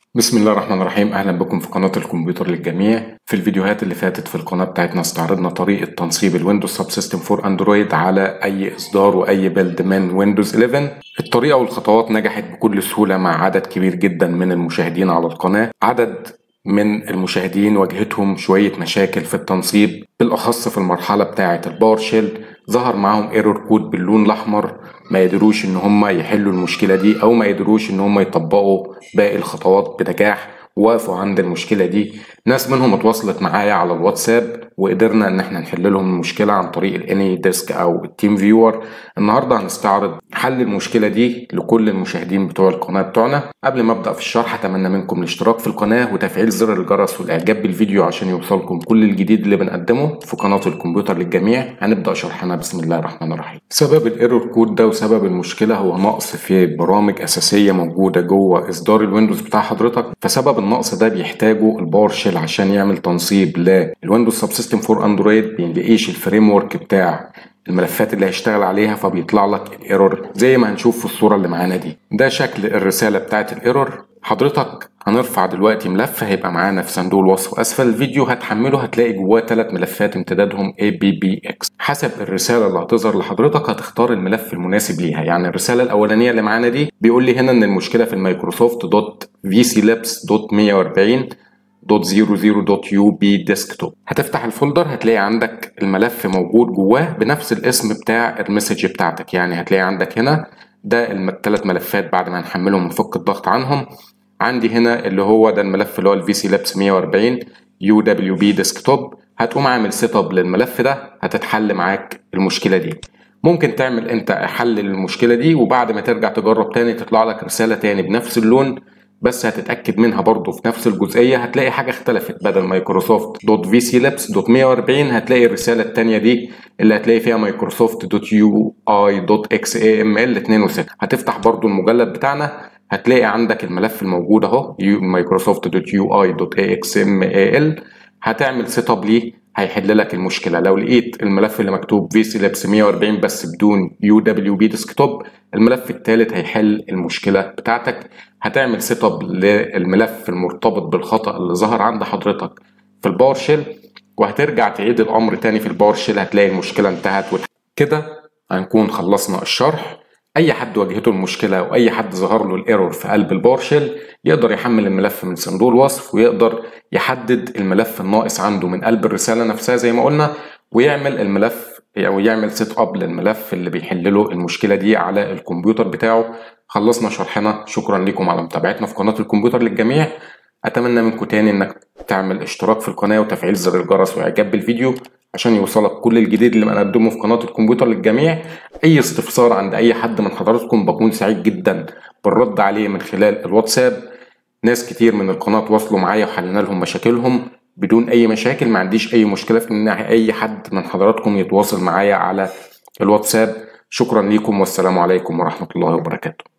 بسم الله الرحمن الرحيم اهلا بكم في قناه الكمبيوتر للجميع في الفيديوهات اللي فاتت في القناه بتاعتنا استعرضنا طريقه تنصيب الويندوز سب سيستم فور اندرويد على اي اصدار واي بيلد من ويندوز 11 الطريقه والخطوات نجحت بكل سهوله مع عدد كبير جدا من المشاهدين على القناه عدد من المشاهدين واجهتهم شويه مشاكل في التنصيب بالاخص في المرحله بتاعه الباور شيل ظهر معاهم ايرور كود باللون الاحمر ما يقدروش ان هم يحلوا المشكله دي او ما يقدروش ان هم يطبقوا باقي الخطوات بنجاح وقفوا عند المشكله دي ناس منهم اتواصلت معايا على الواتساب وقدرنا ان احنا نحل لهم المشكله عن طريق الاني ديسك او التيم فيور النهارده هنستعرض حل المشكله دي لكل المشاهدين بتوع القناه بتوعنا قبل ما ابدا في الشرح اتمنى منكم الاشتراك في القناه وتفعيل زر الجرس والاعجاب بالفيديو عشان يوصلكم كل الجديد اللي بنقدمه في قناه الكمبيوتر للجميع هنبدا شرحنا بسم الله الرحمن الرحيم سبب الايرور كود ده وسبب المشكله هو نقص في برامج اساسيه موجوده جوه اصدار الويندوز بتاع حضرتك فسبب النقص ده بيحتاجه الباور شيل عشان يعمل تنصيب للويندوز سب سيستم فور اندرويد بيلاقيش الفريم ورك بتاع الملفات اللي هيشتغل عليها فبيطلع لك الايرور زي ما هنشوف في الصوره اللي معانا دي ده شكل الرساله بتاعت الايرور حضرتك هنرفع دلوقتي ملف هيبقى معانا في صندوق الوصف اسفل الفيديو هتحمله هتلاقي جواه ثلاث ملفات امتدادهم ABBX حسب الرساله اللي هتظهر لحضرتك هتختار الملف المناسب ليها يعني الرساله الاولانيه اللي معانا دي بيقول لي هنا ان المشكله في المايكروسوفت دوت في سي لابس دوت 140 دوت زيرو زيرو دوت يو بي ديسكتوب هتفتح الفولدر هتلاقي عندك الملف موجود جواه بنفس الاسم بتاع المسج بتاعتك يعني هتلاقي عندك هنا ده الثلاث ملفات بعد ما نحملهم ونفك الضغط عنهم عندي هنا اللي هو ده الملف اللي هو الفي سي لابس 140 يو دبليو بي ديسكتوب هتقوم عامل سيت اب للملف ده هتتحل معاك المشكله دي ممكن تعمل انت حل للمشكله دي وبعد ما ترجع تجرب تاني تطلع لك رساله تاني بنفس اللون بس هتتاكد منها برضو في نفس الجزئيه هتلاقي حاجه اختلفت بدل مايكروسوفت دوت في سي لابس دوت 140 هتلاقي الرساله الثانيه دي اللي هتلاقي فيها مايكروسوفت دوت يو اي دوت اكس اي ام ال 62 هتفتح برضو المجلد بتاعنا هتلاقي عندك الملف الموجود اهو مايكروسوفت دوت يو اي دوت اي اكس ام اي ال هتعمل سيت اب ليه هيحل لك المشكله لو لقيت الملف اللي مكتوب في سي لابس 140 بس بدون يو دبليو بي ديسكتوب الملف الثالث هيحل المشكله بتاعتك هتعمل سيت اب للملف المرتبط بالخطا اللي ظهر عند حضرتك في الباور شيل وهترجع تعيد الامر تاني في الباور شيل هتلاقي المشكله انتهت كده هنكون خلصنا الشرح اي حد واجهته المشكله او اي حد ظهر له الايرور في قلب الباور شيل يقدر يحمل الملف من صندوق الوصف ويقدر يحدد الملف الناقص عنده من قلب الرساله نفسها زي ما قلنا ويعمل الملف او يعمل سيت اب للملف اللي بيحل له المشكله دي على الكمبيوتر بتاعه خلصنا شرحنا شكرا لكم على متابعتنا في قناه الكمبيوتر للجميع اتمنى منكم تاني انك تعمل اشتراك في القناه وتفعيل زر الجرس واعجاب بالفيديو عشان يوصلك كل الجديد اللي بنقدمه في قناه الكمبيوتر للجميع اي استفسار عند اي حد من حضراتكم بكون سعيد جدا بالرد عليه من خلال الواتساب ناس كتير من القناه تواصلوا معايا وحلنا لهم مشاكلهم بدون اي مشاكل ما عنديش اي مشكله في ان اي حد من حضراتكم يتواصل معايا على الواتساب شكرا لكم والسلام عليكم ورحمه الله وبركاته